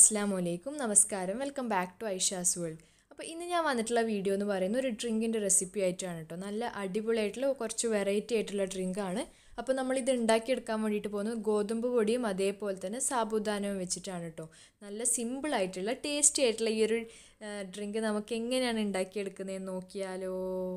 അസ്സാം വലൈക്കും നമസ്കാരം welcome back to Aisha's world അപ്പോൾ ഇന്ന് ഞാൻ വന്നിട്ടുള്ള വീഡിയോ എന്ന് പറയുന്നത് ഒരു ഡ്രിങ്കിൻ്റെ റെസിപ്പി ആയിട്ടാണ് കേട്ടോ നല്ല അടിപൊളിയായിട്ടുള്ള കുറച്ച് വെറൈറ്റി ആയിട്ടുള്ള ഡ്രിങ്കാണ് അപ്പോൾ നമ്മൾ ഇത് ഉണ്ടാക്കിയെടുക്കാൻ വേണ്ടിയിട്ട് പോകുന്നത് ഗോതമ്പ് പൊടിയും അതേപോലെ തന്നെ സാബുദാനവും വെച്ചിട്ടാണ് കേട്ടോ നല്ല സിമ്പിൾ ആയിട്ടുള്ള ടേസ്റ്റി ആയിട്ടുള്ള ഈ ഒരു ഡ്രിങ്ക് നമുക്ക് എങ്ങനെയാണ് ഉണ്ടാക്കിയെടുക്കുന്നതെന്ന് നോക്കിയാലോ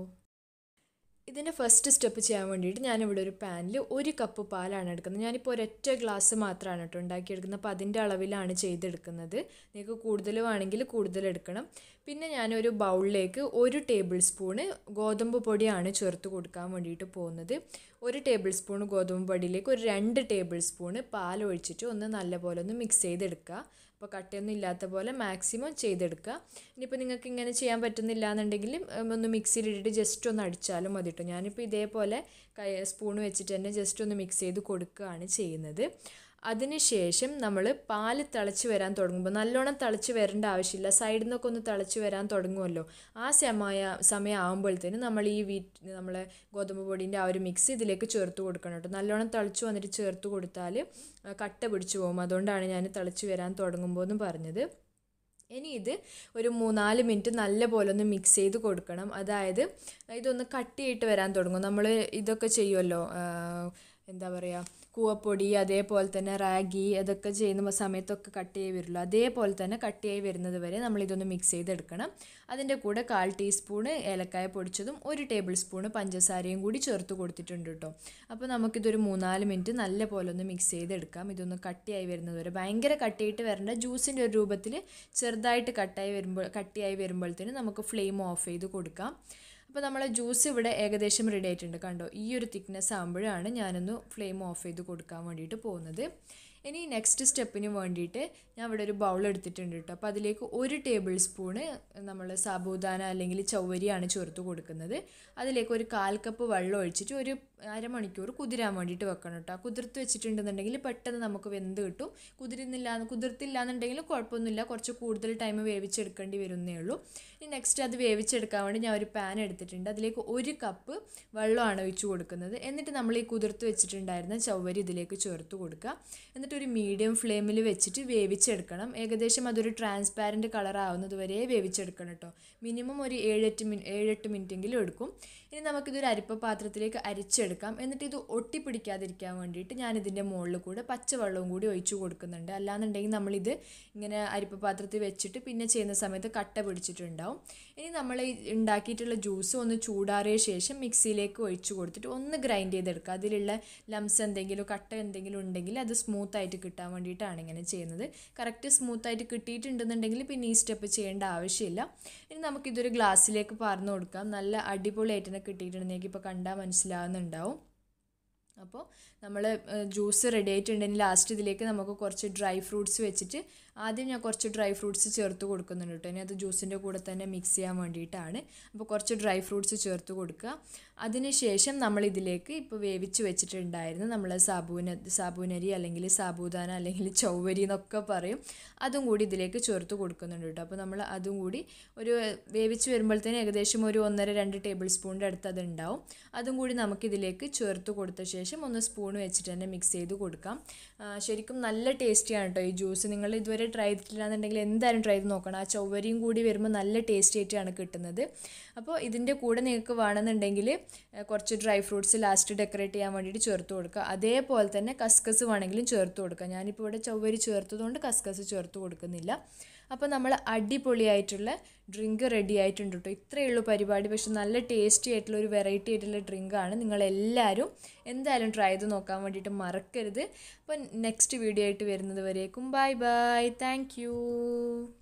ഇതിൻ്റെ ഫസ്റ്റ് സ്റ്റെപ്പ് ചെയ്യാൻ വേണ്ടിയിട്ട് ഞാനിവിടെ ഒരു പാനിൽ ഒരു കപ്പ് പാലാണ് എടുക്കുന്നത് ഞാനിപ്പോൾ ഒരൊറ്റ ഗ്ലാസ് മാത്രമാണ് കേട്ടോ ഉണ്ടാക്കിയെടുക്കുന്നത് അപ്പോൾ അതിൻ്റെ അളവിലാണ് ചെയ്തെടുക്കുന്നത് നിങ്ങൾക്ക് കൂടുതൽ വേണമെങ്കിൽ കൂടുതൽ എടുക്കണം പിന്നെ ഞാനൊരു ബൗളിലേക്ക് ഒരു ടേബിൾ സ്പൂണ് ഗോതമ്പ് പൊടിയാണ് ചേർത്ത് കൊടുക്കാൻ വേണ്ടിയിട്ട് പോകുന്നത് ഒരു ടേബിൾ സ്പൂൺ ഗോതമ്പ് പൊടിയിലേക്ക് ഒരു രണ്ട് ടേബിൾ സ്പൂണ് പാൽ ഒഴിച്ചിട്ട് ഒന്ന് നല്ലപോലെ ഒന്ന് മിക്സ് ചെയ്തെടുക്കുക അപ്പോൾ കട്ടയൊന്നും ഇല്ലാത്ത പോലെ മാക്സിമം ചെയ്തെടുക്കുക ഇനിയിപ്പോൾ നിങ്ങൾക്ക് ഇങ്ങനെ ചെയ്യാൻ പറ്റുന്നില്ല എന്നുണ്ടെങ്കിൽ ഒന്ന് മിക്സിയിലിട്ടിട്ട് ജസ്റ്റ് ഒന്ന് അടിച്ചാലും മതി കേട്ടോ ഞാനിപ്പോൾ ഇതേപോലെ കൈ സ്പൂൺ വെച്ചിട്ട് തന്നെ ജസ്റ്റ് ഒന്ന് മിക്സ് ചെയ്ത് കൊടുക്കുകയാണ് ചെയ്യുന്നത് അതിനുശേഷം നമ്മൾ പാല് തിളച്ച് വരാൻ തുടങ്ങുമ്പോൾ നല്ലോണം തിളച്ച് വരേണ്ട ആവശ്യമില്ല സൈഡിൽ നിന്നൊക്കെ ഒന്ന് തിളച്ച് വരാൻ തുടങ്ങുമല്ലോ ആ സമയ സമയം ആകുമ്പോഴത്തേന് നമ്മൾ ഈ വീറ്റ് നമ്മളെ ഗോതമ്പ് പൊടിൻ്റെ ആ ഒരു മിക്സ് ഇതിലേക്ക് ചേർത്ത് കൊടുക്കണം കേട്ടോ നല്ലോണം തിളച്ച് വന്നിട്ട് ചേർത്ത് കൊടുത്താൽ കട്ട പിടിച്ചു പോകും അതുകൊണ്ടാണ് ഞാൻ തിളച്ച് വരാൻ തുടങ്ങുമ്പോൾ എന്ന് പറഞ്ഞത് ഇനി ഇത് ഒരു മൂന്നാല് മിനിറ്റ് നല്ല പോലെ ഒന്ന് മിക്സ് ചെയ്ത് കൊടുക്കണം അതായത് ഇതൊന്ന് കട്ടിയായിട്ട് വരാൻ തുടങ്ങും നമ്മൾ ഇതൊക്കെ ചെയ്യുമല്ലോ എന്താ പറയുക കൂവപ്പൊടി അതേപോലെ തന്നെ റാഗി അതൊക്കെ ചെയ്യുന്ന സമയത്തൊക്കെ കട്ടിയായി വരുള്ളൂ അതേപോലെ തന്നെ കട്ടിയായി വരുന്നത് വരെ നമ്മളിതൊന്ന് മിക്സ് ചെയ്തെടുക്കണം അതിൻ്റെ കൂടെ കാൽ ടീസ്പൂണ് ഏലക്കായ പൊടിച്ചതും ഒരു ടേബിൾ സ്പൂണ് പഞ്ചസാരയും കൂടി ചേർത്ത് കൊടുത്തിട്ടുണ്ട് കേട്ടോ അപ്പോൾ നമുക്കിതൊരു മൂന്നാല് മിനിറ്റ് നല്ല പോലെ ഒന്ന് മിക്സ് ചെയ്തെടുക്കാം ഇതൊന്ന് കട്ടിയായി വരുന്നത് വരെ ഭയങ്കര കട്ടിയായിട്ട് വരേണ്ട ജ്യൂസിൻ്റെ ഒരു രൂപത്തിൽ ചെറുതായിട്ട് കട്ടായി വരുമ്പോൾ കട്ടിയായി വരുമ്പോഴത്തേന് നമുക്ക് ഫ്ലെയിം ഓഫ് ചെയ്ത് കൊടുക്കാം അപ്പോൾ നമ്മളെ ജ്യൂസ് ഇവിടെ ഏകദേശം റെഡി ആയിട്ടുണ്ട് കണ്ടോ ഈ ഒരു തിക്നെസ് ആകുമ്പോഴാണ് ഞാനൊന്ന് ഫ്ലെയിം ഓഫ് ചെയ്ത് കൊടുക്കാൻ വേണ്ടിയിട്ട് പോകുന്നത് ഇനി നെക്സ്റ്റ് സ്റ്റെപ്പിന് വേണ്ടിയിട്ട് ഞാൻ ഇവിടെ ഒരു ബൗൾ എടുത്തിട്ടുണ്ട് കേട്ടോ അപ്പോൾ അതിലേക്ക് ഒരു ടേബിൾ സ്പൂണ് നമ്മൾ സാബൂദാന അല്ലെങ്കിൽ ചൗവരിയാണ് ചേർത്ത് കൊടുക്കുന്നത് അതിലേക്ക് ഒരു കാൽ കപ്പ് വെള്ളം ഒഴിച്ചിട്ട് ഒരു അരമണിക്കൂർ കുതിരാൻ വേണ്ടിയിട്ട് വെക്കണം കേട്ടോ കുതിർത്ത് വെച്ചിട്ടുണ്ടെന്നുണ്ടെങ്കിൽ പെട്ടെന്ന് നമുക്ക് വെന്ത് കിട്ടും കുതിരുന്നില്ല കുതിർത്തില്ല എന്നുണ്ടെങ്കിൽ കുഴപ്പമൊന്നുമില്ല കുറച്ച് കൂടുതൽ ടൈം വേവിച്ചെടുക്കേണ്ടി വരുന്നേ ഉള്ളൂ ഇനി നെക്സ്റ്റ് അത് വേവിച്ചെടുക്കാൻ വേണ്ടി ഞാൻ ഒരു പാൻ എടുത്തിട്ടുണ്ട് അതിലേക്ക് ഒരു കപ്പ് വെള്ളമാണ് ഒഴിച്ചു കൊടുക്കുന്നത് എന്നിട്ട് നമ്മൾ ഈ കുതിർത്ത് വെച്ചിട്ടുണ്ടായിരുന്ന ചൗവരി ഇതിലേക്ക് ചേർത്ത് കൊടുക്കുക എന്നിട്ട് ഒരു മീഡിയം ഫ്ലെയിമിൽ വെച്ചിട്ട് വേവിച്ചെടുക്കണം ഏകദേശം അതൊരു ട്രാൻസ്പാരൻറ്റ് കളർ ആവുന്നത് വരെ വേവിച്ചെടുക്കണം കേട്ടോ മിനിമം ഒരു ഏഴെട്ട് മിനി ഏഴെട്ട് മിനിറ്റെങ്കിലും എടുക്കും ഇനി നമുക്കിതൊരു അരിപ്പ പാത്രത്തിലേക്ക് അരിച്ചെടുക്കാം എന്നിട്ട് ഇത് ഒട്ടിപ്പിടിക്കാതിരിക്കാൻ വേണ്ടിയിട്ട് ഞാൻ ഇതിൻ്റെ മുകളിൽ കൂടെ പച്ചവെള്ളവും കൂടി ഒഴിച്ചു കൊടുക്കുന്നുണ്ട് അല്ലാന്നുണ്ടെങ്കിൽ നമ്മളിത് ഇങ്ങനെ അരിപ്പ പാത്രത്തിൽ വെച്ചിട്ട് പിന്നെ ചെയ്യുന്ന സമയത്ത് കട്ട പിടിച്ചിട്ടുണ്ടാവും ഇനി നമ്മൾ ഈ ഉണ്ടാക്കിയിട്ടുള്ള ജ്യൂസ് ഒന്ന് ചൂടാറിയ ശേഷം മിക്സിയിലേക്ക് ഒഴിച്ചു കൊടുത്തിട്ട് ഒന്ന് ഗ്രൈൻഡ് ചെയ്തെടുക്കുക അതിലുള്ള ലംസ് എന്തെങ്കിലും കട്ട എന്തെങ്കിലും ഉണ്ടെങ്കിൽ അത് സ്മൂത്ത് ആയിട്ട് കിട്ടാൻ വേണ്ടിയിട്ടാണ് ഇങ്ങനെ ചെയ്യുന്നത് കറക്റ്റ് സ്മൂത്ത് ആയിട്ട് കിട്ടിയിട്ടുണ്ടെന്നുണ്ടെങ്കിൽ പിന്നെ ഈ സ്റ്റെപ്പ് ചെയ്യേണ്ട ആവശ്യമില്ല ഇനി നമുക്കിതൊരു ഗ്ലാസ്സിലേക്ക് പാർന്നു കൊടുക്കാം നല്ല അടിപൊളിയായിട്ട് തന്നെ കിട്ടിയിട്ടുണ്ടെങ്കിൽ ഇപ്പോൾ കണ്ടാൽ മനസ്സിലാവുന്നുണ്ടാവും അപ്പോൾ നമ്മൾ ജ്യൂസ് റെഡി ആയിട്ടുണ്ടെങ്കിൽ ലാസ്റ്റ് ഇതിലേക്ക് നമുക്ക് കുറച്ച് ഡ്രൈ ഫ്രൂട്ട്സ് വെച്ചിട്ട് ആദ്യം ഞാൻ കുറച്ച് ഡ്രൈ ഫ്രൂട്ട്സ് ചേർത്ത് കൊടുക്കുന്നുണ്ട് കേട്ടോ ഇനി അത് ജ്യൂസിൻ്റെ കൂടെ തന്നെ മിക്സ് ചെയ്യാൻ വേണ്ടിയിട്ടാണ് അപ്പോൾ കുറച്ച് ഡ്രൈ ഫ്രൂട്ട്സ് ചേർത്ത് കൊടുക്കുക അതിനുശേഷം നമ്മൾ ഇതിലേക്ക് ഇപ്പോൾ വേവിച്ച് വെച്ചിട്ടുണ്ടായിരുന്നു നമ്മൾ സാബൂന സാബൂനരി അല്ലെങ്കിൽ സാബൂദാന അല്ലെങ്കിൽ ചൗവരി എന്നൊക്കെ പറയും അതും കൂടി ഇതിലേക്ക് ചേർത്ത് കൊടുക്കുന്നുണ്ട് കേട്ടോ അപ്പോൾ നമ്മൾ അതും കൂടി ഒരു വേവിച്ച് വരുമ്പോഴത്തേന് ഏകദേശം ഒരു ഒന്നര രണ്ട് ടേബിൾ സ്പൂണിൻ്റെ അടുത്ത് അത് ഉണ്ടാവും അതും കൂടി നമുക്കിതിലേക്ക് ചേർത്ത് കൊടുത്ത ശേഷം ഒന്ന് സ്പൂൺ വെച്ചിട്ട് തന്നെ മിക്സ് ചെയ്ത് കൊടുക്കാം ശരിക്കും നല്ല ടേസ്റ്റിയാണ് കേട്ടോ ഈ ജ്യൂസ് നിങ്ങൾ ഇതുവരെ ട്രൈ ചെയ്തിട്ടില്ല എന്നുണ്ടെങ്കിൽ എന്തായാലും ട്രൈ ചെയ്ത് നോക്കണം ആ ചൊവ്വരിയും കൂടി വരുമ്പോൾ നല്ല ടേസ്റ്റി ആയിട്ടാണ് കിട്ടുന്നത് അപ്പോൾ ഇതിൻ്റെ കൂടെ നിങ്ങൾക്ക് വേണമെന്നുണ്ടെങ്കിൽ കുറച്ച് ഡ്രൈ ഫ്രൂട്ട്സ് ലാസ്റ്റ് ഡെക്കറേറ്റ് ചെയ്യാൻ വേണ്ടിയിട്ട് ചേർത്ത് കൊടുക്കുക അതേപോലെ തന്നെ കസ്കസ് വേണമെങ്കിലും ചേർത്ത് കൊടുക്കുക ഞാനിപ്പോൾ ഇവിടെ ചൊവ്വരി ചേർത്തതുകൊണ്ട് കസ്കസ് ചേർത്ത് കൊടുക്കുന്നില്ല അപ്പോൾ നമ്മൾ അടിപൊളിയായിട്ടുള്ള ഡ്രിങ്ക് റെഡി ആയിട്ടുണ്ട് കേട്ടോ ഇത്രയേ ഉള്ളൂ പരിപാടി പക്ഷെ നല്ല ടേസ്റ്റി ആയിട്ടുള്ള ഒരു വെറൈറ്റി ആയിട്ടുള്ള ഡ്രിങ്കാണ് നിങ്ങളെല്ലാവരും എന്തായാലും ട്രൈ ചെയ്ത് നോക്കാൻ വേണ്ടിയിട്ട് മറക്കരുത് അപ്പോൾ നെക്സ്റ്റ് വീഡിയോ ആയിട്ട് വരുന്നത് വരേക്കും ബൈ ബൈ താങ്ക്